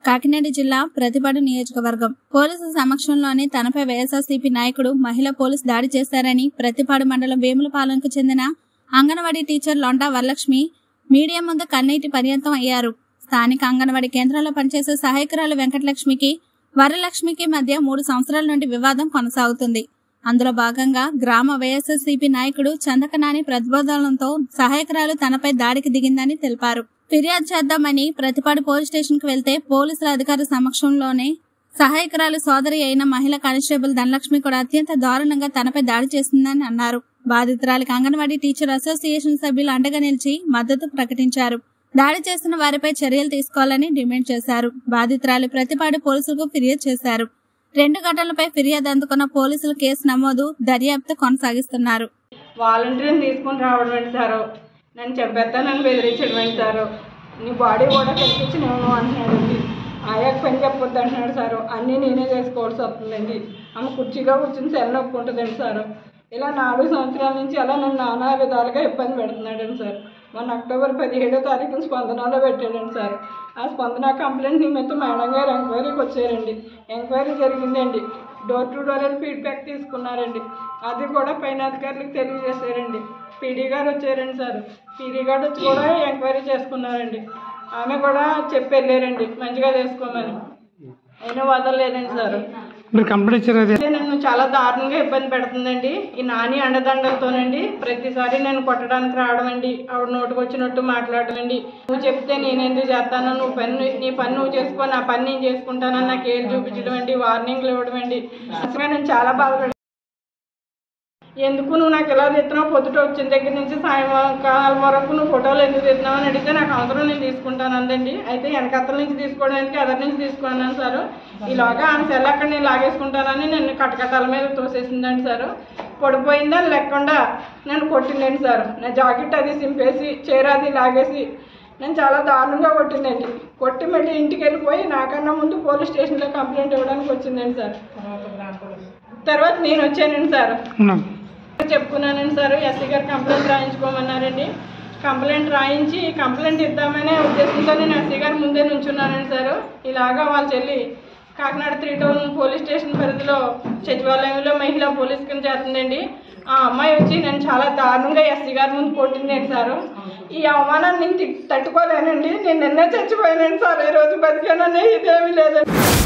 కాకినాడ జిల్లా ప్రతిపాడు నియోజకవర్గం పోలీసుల సమక్షంలోనే తనపై వైఎస్ఆర్సీపీ నాయకుడు మహిళా పోలీస్ దాడి చేశారని ప్రతిపాడు మండలం వేములపాలెంకు చెందిన అంగన్వాడీ టీచర్ లొండా వరలక్ష్మి మీడియా ముందు కన్నీటి పర్యంతం అయ్యారు స్థానిక అంగన్వాడీ కేంద్రంలో పనిచేసే సహాయకురాలు వెంకటలక్ష్మికి వరలక్ష్మికి మధ్య మూడు సంవత్సరాల నుండి వివాదం కొనసాగుతుంది అందులో భాగంగా గ్రామ వైఎస్ఆర్సీపీ నాయకుడు చందకనాని ప్రతిబోధనలతో సహాయకురాలు తనపై దాడికి దిగిందని తెలిపారు ఫిర్యాదు చేద్దామని ప్రతిపాడు పోలీస్ స్టేషన్ కు వెళ్తే పోలీసుల అధికారుల సమక్షంలోనే సహాయకురాలు సోదరి అయిన మహిళా కానిస్టేబుల్ ధనలక్ష్మి కూడా అత్యంత దారుణంగా తనపై దాడి చేసిందని అన్నారు బాధితురాలికి అంగన్వాడీ టీచర్ అసోసియేషన్ సభ్యులు అండగా నిలిచి మద్దతు ప్రకటించారు దాడి చేసిన వారిపై చర్యలు తీసుకోవాలని డిమాండ్ చేశారు బాధితురాలు ప్రతిపాడు పోలీసులకు ఫిర్యాదు చేశారు రెండు ఘటనలపై ఫిర్యాదు అందుకున్న పోలీసులు కేసు నమోదు దర్యాప్తు కొనసాగిస్తున్నారు వాలంటీర్ని తీసుకొని రావడం ఏంటి సారు నన్ను చంపేస్తానని బెదిరించడం ఏంటి సారు నీ బాడీ కూడా కనిపించి నేను అంటున్నాడండి ఆయాకు పని చెప్పొద్దు అంటున్నాడు సారు అన్నీ నేనే చేసుకోవాల్సి వస్తుందండి ఆమె కుర్చీగా కూర్చుని సెల్ నొప్పుకుంటుందండి సారు ఇలా నాలుగు సంవత్సరాల నుంచి అలా నన్ను నానా విధాలుగా ఇబ్బంది పెడుతున్నాడండి సార్ మొన్న అక్టోబర్ పదిహేడో తారీఖున స్పందనలో పెట్టాడండి సార్ ఆ స్పందన కంప్లైంట్ నిమిత్తం మేడం గారు ఎంక్వైరీకి వచ్చారండి ఎంక్వైరీ జరిగిందండి డోర్ టు డోర్ అని ఫీడ్బ్యాక్ తీసుకున్నారండి అది కూడా పైన అధికారులకు తెలియజేశారండి పీడీ గారు వచ్చారండి సార్ పీడీ గారు వచ్చి కూడా ఎంక్వైరీ చేసుకున్నారండి ఆమె కూడా చెప్పి వెళ్ళారండి మంచిగా చేసుకోమని అయినా వదలలేదండి సార్ మీరు కంప్లైంట్ ఇచ్చారు అది అయితే నన్ను చాలా దారుణంగా ఇబ్బంది పెడుతుందండి ఈ నాని అండదండలతోనండి ప్రతిసారి నేను కొట్టడానికి రావడం అండి ఆవిడ నోటుకు వచ్చినట్టు మాట్లాడడం అండి నువ్వు చెప్తే నేను ఎందుకు చేస్తాను నువ్వు పని నీ పని నువ్వు చేసుకో నా పని నేను చేసుకుంటానని నాకు ఏళ్ళు చూపించడం అండి వార్నింగ్లు ఇవ్వడం అండి అసలు నేను చాలా బాధపడి ఎందుకు నువ్వు నాకు ఇలా తెస్తున్నావు పొద్దుట వచ్చిన దగ్గర నుంచి సాయంకాలం వరకు నువ్వు ఫోటోలు ఎందుకు తెస్తున్నావు అని అడిగితే నాకు అవసరం నేను తీసుకుంటాను అందండి అయితే వెనకత్తల నుంచి తీసుకోవడానికి అదర్ నుంచి తీసుకున్నాను సార్ ఈలోగా ఆమె సెల్ అక్కడ నేను లాగేసుకుంటానని నన్ను కటకటాల మీద తోసేసిందండి సార్ పడిపోయిందా లేకుండా నన్ను కొట్టిందండి సార్ నా జాకెట్ అది సింపేసి చీర అది లాగేసి నేను చాలా దారుణంగా కొట్టిందండి కొట్టి మళ్ళీ ఇంటికి వెళ్ళిపోయి నాకన్నా ముందు పోలీస్ స్టేషన్లో కంప్లైంట్ ఇవ్వడానికి వచ్చిందండి సార్ తర్వాత నేను వచ్చానండి సార్ ఉన్నాం చెప్పుకున్నానండి సార్ ఎస్సీ గారు కంప్లైంట్ రాయించుకోమన్నారండి కంప్లైంట్ రాయించి కంప్లైంట్ ఇద్దామనే ఉద్దేశంతో నేను ఎస్సీ గారి ముందే నుంచున్నానండి సార్ ఇలాగా వాళ్ళ చెల్లి Kakinada three town police station పరిధిలో సచివాలయంలో మహిళా పోలీస్ కింద చేస్తుందండి ఆ అమ్మాయి వచ్చి నేను చాలా దారుణంగా ఎస్సీ గారి ముందు కొట్టిందండి సార్ ఈ అవమానాన్ని నేను తి- తట్టుకోలేనండి నేను నిన్నే చచ్చిపోయానండి సార్ ఈ రోజు బతికానని ఇదేమీ లేదండి